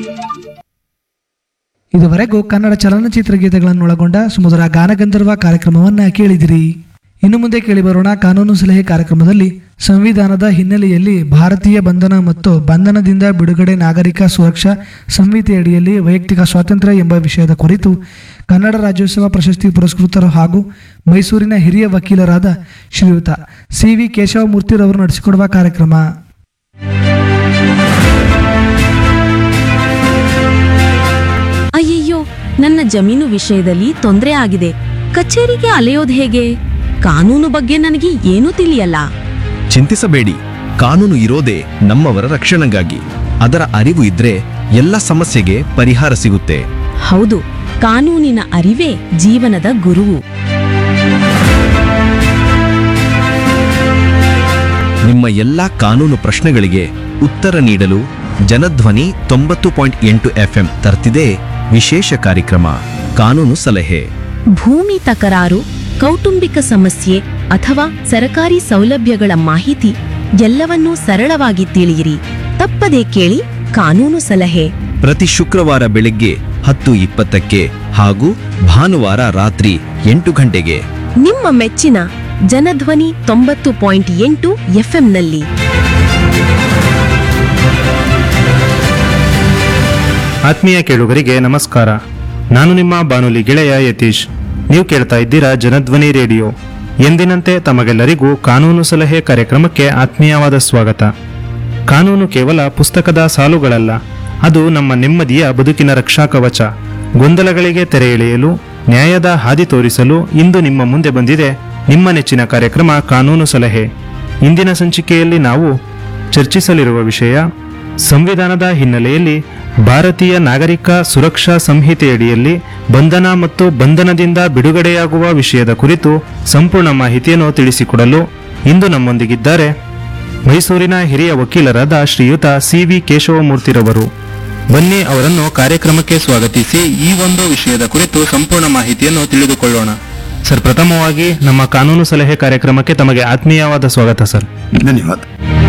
ಇದುವರೆಗೂ ಕನ್ನಡ ಚಲನಚಿತ್ರ ಗೀತೆಗಳನ್ನು ಒಳಗೊಂಡ ಸುಮಧುರ ಗಾನಗಂಧರ್ವ ಕಾರ್ಯಕ್ರಮವನ್ನು ಕೇಳಿದಿರಿ ಇನ್ನು ಮುಂದೆ ಕೇಳಿಬರೋಣ ಕಾನೂನು ಸಲಹೆ ಕಾರ್ಯಕ್ರಮದಲ್ಲಿ ಸಂವಿಧಾನದ ಹಿನ್ನೆಲೆಯಲ್ಲಿ ಭಾರತೀಯ ಬಂಧನ ಮತ್ತು ಬಂಧನದಿಂದ ಬಿಡುಗಡೆ ನಾಗರಿಕ ಸುರಕ್ಷಾ ಸಂಹಿತೆಯಡಿಯಲ್ಲಿ ವೈಯಕ್ತಿಕ ಸ್ವಾತಂತ್ರ್ಯ ಎಂಬ ವಿಷಯದ ಕುರಿತು ಕನ್ನಡ ರಾಜ್ಯೋತ್ಸವ ಪ್ರಶಸ್ತಿ ಪುರಸ್ಕೃತರು ಹಾಗೂ ಮೈಸೂರಿನ ಹಿರಿಯ ವಕೀಲರಾದ ಶ್ರೀಯುತ ಸಿ ವಿ ಕೇಶವಮೂರ್ತಿರವರು ನಡೆಸಿಕೊಡುವ ಕಾರ್ಯಕ್ರಮ ಅಯ್ಯಯ್ಯೋ ನನ್ನ ಜಮೀನು ವಿಷಯದಲ್ಲಿ ತೊಂದರೆ ಆಗಿದೆ ಕಚೇರಿಗೆ ಅಲೆಯೋದು ಹೇಗೆ ಕಾನೂನು ಬಗ್ಗೆ ನನಗೆ ಏನೂ ತಿಳಿಯಲ್ಲ ಚಿಂತಿಸಬೇಡಿ ಕಾನೂನು ಇರೋದೇ ನಮ್ಮವರ ರಕ್ಷಣೆಗಾಗಿ ಅದರ ಅರಿವು ಇದ್ರೆ ಎಲ್ಲ ಸಮಸ್ಯೆಗೆ ಪರಿಹಾರ ಸಿಗುತ್ತೆ ಹೌದು ಕಾನೂನಿನ ಅರಿವೇ ಜೀವನದ ಗುರುವು ನಿಮ್ಮ ಎಲ್ಲಾ ಕಾನೂನು ಪ್ರಶ್ನೆಗಳಿಗೆ ಉತ್ತರ ನೀಡಲು ಜನಧ್ವನಿ ತೊಂಬತ್ತು ಪಾಯಿಂಟ್ ಎಂಟು ಎಫ್ಎಂ ತರ್ತಿದೆ ವಿಶೇಷ ಕಾರ್ಯಕ್ರಮ ಕಾನೂನು ಸಲಹೆ ಭೂಮಿ ತಕರಾರು ಕೌಟುಂಬಿಕ ಸಮಸ್ಯೆ ಅಥವಾ ಸರಕಾರಿ ಸೌಲಭ್ಯಗಳ ಮಾಹಿತಿ ಎಲ್ಲವನ್ನೂ ಸರಳವಾಗಿ ತಿಳಿಯಿರಿ ತಪ್ಪದೇ ಕೇಳಿ ಕಾನೂನು ಸಲಹೆ ಪ್ರತಿ ಶುಕ್ರವಾರ ಬೆಳಿಗ್ಗೆ ಹತ್ತು ಇಪ್ಪತ್ತಕ್ಕೆ ಹಾಗೂ ಭಾನುವಾರ ರಾತ್ರಿ ಎಂಟು ಗಂಟೆಗೆ ನಿಮ್ಮ ಮೆಚ್ಚಿನ ಜನಧ್ವನಿ ತೊಂಬತ್ತು ಪಾಯಿಂಟ್ ಎಂಟು ಎಫ್ಎಂನಲ್ಲಿ ಆತ್ಮೀಯ ಕೇಳುಗರಿಗೆ ನಮಸ್ಕಾರ ನಾನು ನಿಮ್ಮ ಬಾನುಲಿ ಗೆಳೆಯ ಯತೀಶ್ ನೀವು ಕೇಳ್ತಾ ಇದ್ದೀರಾ ಜನಧ್ವನಿ ರೇಡಿಯೋ ಎಂದಿನಂತೆ ತಮಗೆಲ್ಲರಿಗೂ ಕಾನೂನು ಸಲಹೆ ಕಾರ್ಯಕ್ರಮಕ್ಕೆ ಆತ್ಮೀಯವಾದ ಸ್ವಾಗತ ಕಾನೂನು ಕೇವಲ ಪುಸ್ತಕದ ಸಾಲುಗಳಲ್ಲ ಅದು ನಮ್ಮ ನೆಮ್ಮದಿಯ ಬದುಕಿನ ರಕ್ಷಾ ಕವಚ ಗೊಂದಲಗಳಿಗೆ ತೆರೆ ಎಳೆಯಲು ನ್ಯಾಯದ ಹಾದಿ ತೋರಿಸಲು ಇಂದು ನಿಮ್ಮ ಮುಂದೆ ಬಂದಿದೆ ನಿಮ್ಮ ನೆಚ್ಚಿನ ಕಾರ್ಯಕ್ರಮ ಕಾನೂನು ಸಲಹೆ ಇಂದಿನ ಸಂಚಿಕೆಯಲ್ಲಿ ನಾವು ಚರ್ಚಿಸಲಿರುವ ವಿಷಯ ಸಂವಿಧಾನದ ಹಿನ್ನೆಲೆಯಲ್ಲಿ ಭಾರತೀಯ ನಾಗರಿಕ ಸುರಕ್ಷಾ ಸಂಹಿತೆಯಡಿಯಲ್ಲಿ ಬಂಧನ ಮತ್ತು ಬಂಧನದಿಂದ ಬಿಡುಗಡೆಯಾಗುವ ವಿಷಯದ ಕುರಿತು ಸಂಪೂರ್ಣ ಮಾಹಿತಿಯನ್ನು ತಿಳಿಸಿಕೊಡಲು ಇಂದು ನಮ್ಮೊಂದಿಗಿದ್ದಾರೆ ಮೈಸೂರಿನ ಹಿರಿಯ ವಕೀಲರಾದ ಶ್ರೀಯುತ ಸಿ ವಿ ಕೇಶವಮೂರ್ತಿರವರು ಬನ್ನಿ ಅವರನ್ನು ಕಾರ್ಯಕ್ರಮಕ್ಕೆ ಸ್ವಾಗತಿಸಿ ಈ ಒಂದು ವಿಷಯದ ಕುರಿತು ಸಂಪೂರ್ಣ ಮಾಹಿತಿಯನ್ನು ತಿಳಿದುಕೊಳ್ಳೋಣ ಸರ್ ಪ್ರಥಮವಾಗಿ ನಮ್ಮ ಕಾನೂನು ಸಲಹೆ ಕಾರ್ಯಕ್ರಮಕ್ಕೆ ತಮಗೆ ಆತ್ಮೀಯವಾದ ಸ್ವಾಗತ ಸರ್ ಧನ್ಯವಾದ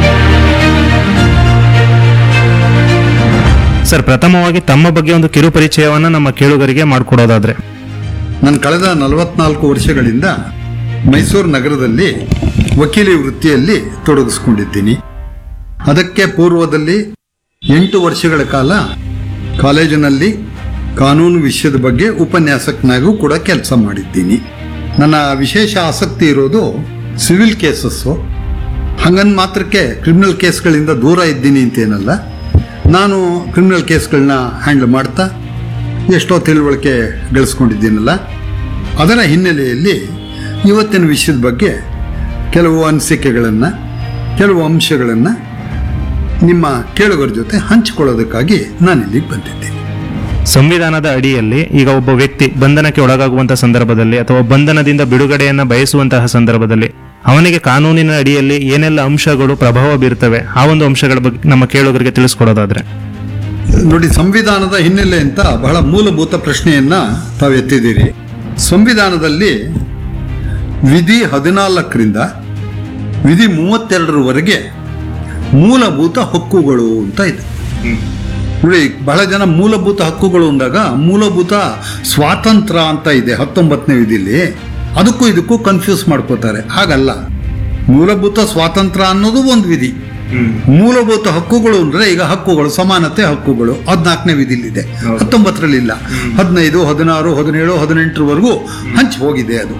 ಸರ್ ಪ್ರಥಮವಾಗಿ ತಮ್ಮ ಬಗ್ಗೆ ಒಂದು ಕಿರು ಪರಿಚಯವನ್ನ ನಮ್ಮ ಕೇಳುಗರಿಗೆ ಮಾಡಿಕೊಡೋದಾದ್ರೆ ನಾನು ಕಳೆದ ನಲವತ್ನಾಲ್ಕು ವರ್ಷಗಳಿಂದ ಮೈಸೂರು ನಗರದಲ್ಲಿ ವಕೀಲಿ ವೃತ್ತಿಯಲ್ಲಿ ತೊಡಗಿಸ್ಕೊಂಡಿದ್ದೀನಿ ಅದಕ್ಕೆ ಪೂರ್ವದಲ್ಲಿ ಎಂಟು ವರ್ಷಗಳ ಕಾಲ ಕಾಲೇಜಿನಲ್ಲಿ ಕಾನೂನು ವಿಷಯದ ಬಗ್ಗೆ ಉಪನ್ಯಾಸಕನಾಗೂ ಕೂಡ ಕೆಲಸ ಮಾಡಿದ್ದೀನಿ ನನ್ನ ವಿಶೇಷ ಆಸಕ್ತಿ ಇರೋದು ಸಿವಿಲ್ ಕೇಸಸ್ಸು ಹಂಗನ್ ಮಾತ್ರಕ್ಕೆ ಕ್ರಿಮಿನಲ್ ಕೇಸ್ಗಳಿಂದ ದೂರ ಇದ್ದೀನಿ ಅಂತೇನಲ್ಲ ನಾನು ಕ್ರಿಮಿನಲ್ ಕೇಸ್ಗಳನ್ನ ಹ್ಯಾಂಡಲ್ ಮಾಡ್ತಾ ಎಷ್ಟೋ ತಿಳುವಳಿಕೆ ಗಳಿಸ್ಕೊಂಡಿದ್ದೀನಲ್ಲ ಅದರ ಹಿನ್ನೆಲೆಯಲ್ಲಿ ಇವತ್ತಿನ ವಿಷಯದ ಬಗ್ಗೆ ಕೆಲವು ಅನಿಸಿಕೆಗಳನ್ನು ಕೆಲವು ಅಂಶಗಳನ್ನು ನಿಮ್ಮ ಕೇಳುಗರ ಜೊತೆ ಹಂಚಿಕೊಳ್ಳೋದಕ್ಕಾಗಿ ನಾನು ಇಲ್ಲಿಗೆ ಬಂದಿದ್ದೀನಿ ಸಂವಿಧಾನದ ಅಡಿಯಲ್ಲಿ ಈಗ ಒಬ್ಬ ವ್ಯಕ್ತಿ ಬಂಧನಕ್ಕೆ ಒಳಗಾಗುವಂತಹ ಸಂದರ್ಭದಲ್ಲಿ ಅಥವಾ ಬಂಧನದಿಂದ ಬಿಡುಗಡೆಯನ್ನ ಬಯಸುವಂತಹ ಸಂದರ್ಭದಲ್ಲಿ ಅವನಿಗೆ ಕಾನೂನಿನ ಅಡಿಯಲ್ಲಿ ಏನೆಲ್ಲ ಅಂಶಗಳು ಪ್ರಭಾವ ಬೀರ್ತವೆ ಆ ಒಂದು ಅಂಶಗಳ ಬಗ್ಗೆ ನಮ್ಮ ಕೇಳುಗರಿಗೆ ತಿಳಿಸ್ಕೊಡೋದಾದ್ರೆ ನೋಡಿ ಸಂವಿಧಾನದ ಹಿನ್ನೆಲೆ ಅಂತ ಬಹಳ ಮೂಲಭೂತ ಪ್ರಶ್ನೆಯನ್ನ ತಾವು ಎತ್ತಿದ್ದೀರಿ ಸಂವಿಧಾನದಲ್ಲಿ ವಿಧಿ ಹದಿನಾಲ್ಕರಿಂದ ವಿಧಿ ಮೂವತ್ತೆರಡರವರೆಗೆ ಮೂಲಭೂತ ಹಕ್ಕುಗಳು ಅಂತ ಇದೆ ನೋಡಿ ಬಹಳ ಜನ ಮೂಲಭೂತ ಹಕ್ಕುಗಳು ಅಂದಾಗ ಮೂಲಭೂತ ಸ್ವಾತಂತ್ರ್ಯ ಅಂತ ಇದೆ ಹತ್ತೊಂಬತ್ತನೇ ವಿಧಿಲಿ ಅದಕ್ಕೂ ಇದಕ್ಕೂ ಕನ್ಫ್ಯೂಸ್ ಮಾಡ್ಕೋತಾರೆ ಹಾಗಲ್ಲ ಮೂಲಭೂತ ಸ್ವಾತಂತ್ರ್ಯ ಅನ್ನೋದು ಒಂದು ವಿಧಿ ಮೂಲಭೂತ ಹಕ್ಕುಗಳು ಅಂದ್ರೆ ಈಗ ಹಕ್ಕುಗಳು ಸಮಾನತೆ ಹಕ್ಕುಗಳು ಹದಿನಾಲ್ಕನೇ ವಿಧಿಲಿದೆ ಹತ್ತೊಂಬತ್ತರಲ್ಲಿ ಇಲ್ಲ ಹದಿನೈದು ಹದಿನಾರು ಹದಿನೇಳು ಹದಿನೆಂಟರವರೆಗೂ ಹಂಚಿ ಹೋಗಿದೆ ಅದು